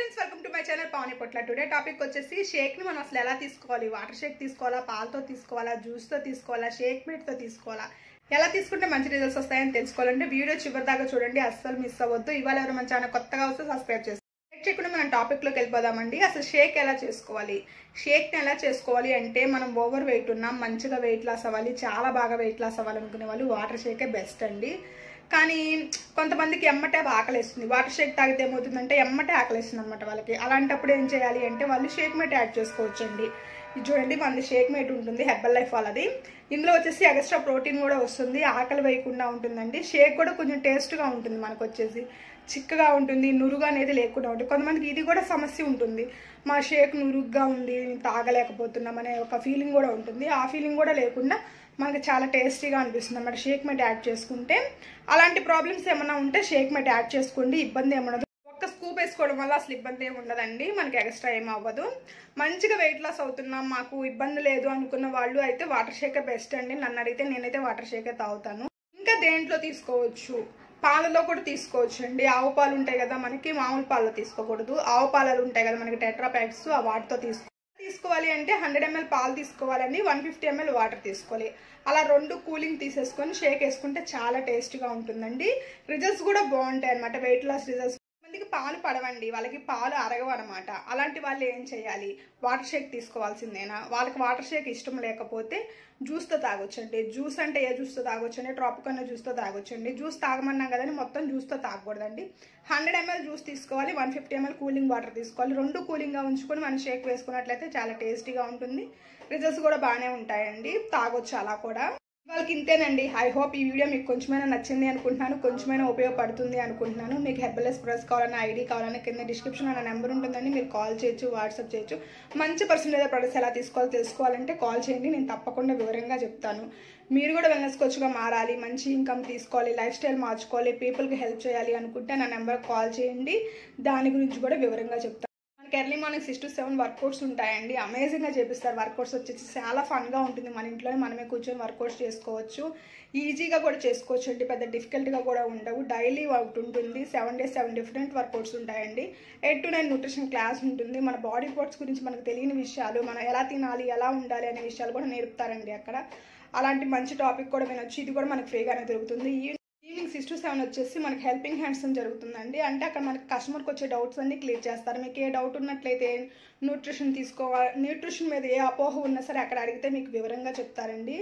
friends welcome to my channel Pavani Potla today topic వచ్చేసి షేక్ ని మనం అసలు ఎలా తీసుకోవాలి వాటర్ షేక్ తీసుకోవాలా పాలతో తీసుకోవాలా జ్యూస్ తో తీసుకోవాలా షేక్ మీట్ తో తీసుకోవాలా ఎలా తీసుకుంటే మంచి రిజల్ట్స్ వస్తాయని తెలుసుకోవాలంటే వీడియో చివరి దాకా చూడండి అస్సలు మిస్ అవ్వద్దు ఇవాళ ఎవరు మన ఛానల్ కొత్తగా వస్తే సబ్స్క్రైబ్ చేస్తారు షేక్ చేయకుండా మనం టాపిక్ లోకి వెళ్ళిపోదామండి అసలు షేక్ ఎలా చేసుకోవాలి షేక్ ని ఎలా చేసుకోవాలి అంటే మనం ఓవర్ వెయిట్ ఉన్నాం మంచిగా వెయిట్ లాస్ అవ్వాలి చాలా బాగా వెయిట్ లాస్ అవ్వాలి అనుకునే వాళ్ళు వాటర్ షేకే బెస్ట్ అండి కానీ కొంతమందికి ఎమ్మటే ఆకలేస్తుంది వాటర్ షేక్ తాగితే ఏమవుతుందంటే ఎమ్మటే ఆకలేస్తుంది అనమాట వాళ్ళకి అలాంటప్పుడు ఏం చేయాలి అంటే వాళ్ళు షేక్ మేట్ యాడ్ చేసుకోవచ్చండి ఇది చూడండి మనది షేక్ మేట్ ఉంటుంది హెర్బల్ లైఫ్ వాళ్ళది ఇందులో వచ్చేసి ఎక్స్ట్రా ప్రోటీన్ కూడా వస్తుంది ఆకలి వేయకుండా ఉంటుందండి షేక్ కూడా కొంచెం టేస్ట్గా ఉంటుంది మనకు వచ్చేసి చిక్కగా ఉంటుంది నురుగు అనేది లేకుండా ఉంటుంది కొంతమందికి ఇది కూడా సమస్య ఉంటుంది మా షేక్ నురుగ్గా ఉంది తాగలేకపోతున్నాం అనే ఒక ఫీలింగ్ కూడా ఉంటుంది ఆ ఫీలింగ్ కూడా లేకుండా మనకి చాలా టేస్టీగా అనిపిస్తుంది అన్నమాట షేక్ మెట్ యాడ్ చేసుకుంటే అలాంటి ప్రాబ్లమ్స్ ఏమైనా ఉంటే షేక్ మెట్ యాడ్ చేసుకోండి ఇబ్బంది ఏమన్నది ఒక్క స్కూప్ వేసుకోవడం వల్ల అసలు ఇబ్బంది ఏమి ఉండదండి మనకి ఎక్స్ట్రా ఏం అవ్వదు మంచిగా వెయిట్ లాస్ అవుతున్నాం మాకు ఇబ్బంది లేదు అనుకున్న వాళ్ళు అయితే వాటర్ షేకే బెస్ట్ అండి నన్ను అడిగితే నేనైతే వాటర్ షేకే తాగుతాను ఇంకా దేంట్లో తీసుకోవచ్చు పాలలో కూడా తీసుకోవచ్చు అండి ఆవు పాలు ఉంటాయి కదా మనకి మామూలు పాలలో తీసుకోకూడదు ఆవు పాలలు ఉంటాయి కదా మనకి టెట్రా ప్యాక్స్ ఆ వాటితో తీసుకో తీసుకోవాలి అంటే హండ్రెడ్ ఎంఎల్ పాలు తీసుకోవాలండి వన్ ఫిఫ్టీ ఎంఎల్ వాటర్ తీసుకోవాలి అలా రెండు కూలింగ్ తీసేసుకొని షేక్ వేసుకుంటే చాలా టేస్ట్గా ఉంటుందండి రిజల్ట్స్ కూడా బాగుంటాయి అనమాట వెయిట్ లాస్ రిజల్ట్స్ మందికి పాలు పడవండి వాళ్ళకి పాలు అరగవు అనమాట అలాంటి వాళ్ళు ఏం చేయాలి వాటర్ షేక్ తీసుకోవాల్సిందేనా వాళ్ళకి వాటర్ షేక్ ఇష్టం లేకపోతే జ్యూస్తో తాగొచ్చండి జ్యూస్ అంటే ఏ జ్యూస్తో తాగొచ్చండి ట్రాపికల్ జ్యూస్తో తాగొచ్చండి జ్యూస్ తాగమన్నాం కదండి మొత్తం జ్యూస్తో తాగకూడదండి హండ్రెడ్ ఎంఎల్ జ్యూస్ తీసుకోవాలి one fifty ML cooling water తీసుకోవాలి రెండు కూలింగ్గా ఉంచుకొని మనం షేక్ వేసుకున్నట్లయితే చాలా టేస్టీగా ఉంటుంది రిజల్ట్స్ కూడా బాగానే ఉంటాయండి తాగొచ్చు అలా కూడా వాళ్ళకి ఇంతేనండి ఐ హోప్ ఈ వీడియో మీకు కొంచెమైనా నచ్చింది అనుకుంటున్నాను కొంచెమైనా ఉపయోగపడుతుంది అనుకుంటున్నాను మీకు హెర్బలెస్ ప్రెస్ కావాలన్నా ఐడి కావాలన్నా కింద డిస్క్రిప్షన్ అన్న నెంబర్ ఉంటుందండి మీరు కాల్ చేయొచ్చు వాట్సాప్ చేయొచ్చు మంచి పర్సంటేజ్ ప్రొడక్ట్స్ ఎలా తీసుకోవాలో తెలుసుకోవాలంటే కాల్ చేయండి నేను తప్పకుండా వివరంగా చెప్తాను మీరు కూడా వెల్నెస్ కోచ్గా మారాలి మంచి ఇన్కమ్ తీసుకోవాలి లైఫ్ స్టైల్ మార్చుకోవాలి పీపుల్కి హెల్ప్ చేయాలి అనుకుంటే నా నెంబర్ కాల్ చేయండి దాని గురించి కూడా వివరంగా చెప్తాను మనకి early morning six to seven workouts ఉంటాయండి అమేజింగ్గా చేపిస్తారు వర్కౌట్స్ వచ్చేసి చాలా ఫన్గా ఉంటుంది మన ఇంట్లోనే మనమే కూర్చొని వర్కౌట్స్ చేసుకోవచ్చు ఈజీగా కూడా చేసుకోవచ్చు అండి పెద్ద డిఫికల్ట్గా కూడా ఉండవు డైలీ వర్క్ ఉంటుంది seven days seven different workouts ఉంటాయండి eight to nine nutrition class ఉంటుంది మన బాడీ పార్ట్స్ గురించి మనకు తెలియని విషయాలు మనం ఎలా తినాలి ఎలా ఉండాలి అనే విషయాలు కూడా నేర్పుతారండి అక్కడ అలాంటి మంచి టాపిక్ కూడా వినొచ్చు ఇది కూడా మనకు ఫ్రీగానే దొరుకుతుంది ఈ ఈవినింగ్ సిక్స్ టు సెవెన్ వచ్చేసి మనకి హెల్పింగ్ హ్యాండ్స్ అని జరుగుతుందండి అంటే అక్కడ మనకి కస్టమర్కి వచ్చే డౌట్స్ అన్ని క్లియర్ చేస్తారు మీకు ఏ డౌట్ ఉన్నట్లయితే న్యూట్రిషన్ తీసుకోవాలి న్యూట్రిషన్ మీద ఏ అపోహ ఉన్నా సరే అక్కడ అడిగితే మీకు వివరంగా చెప్తారండి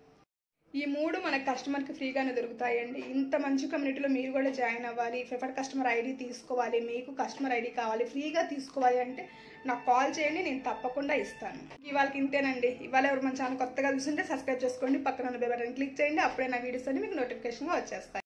ఈ మూడు మన కస్టమర్కి ఫ్రీగానే దొరుకుతాయండి ఇంత మంచి కమ్యూనిటీలో మీరు కూడా జాయిన్ అవ్వాలి ప్రిఫర్డ్ కస్టమర్ ఐడి తీసుకోవాలి మీకు కస్టమర్ ఐడి కావాలి ఫ్రీగా తీసుకోవాలి అంటే నాకు కాల్ చేయండి నేను తప్పకుండా ఇస్తాను ఇవాళకి ఇంతేనండి ఇవాళ ఎవరు మన ఛానల్ కొత్తగా చూస్తుంటే సబ్స్క్రైబ్ చేసుకోండి పక్కన ఉన్న బెల్ బటన్ క్లిక్ చేయండి అప్పుడే నా వీడియోస్ అన్ని మీకు నోటిఫికేషన్గా వచ్చేస్తాయి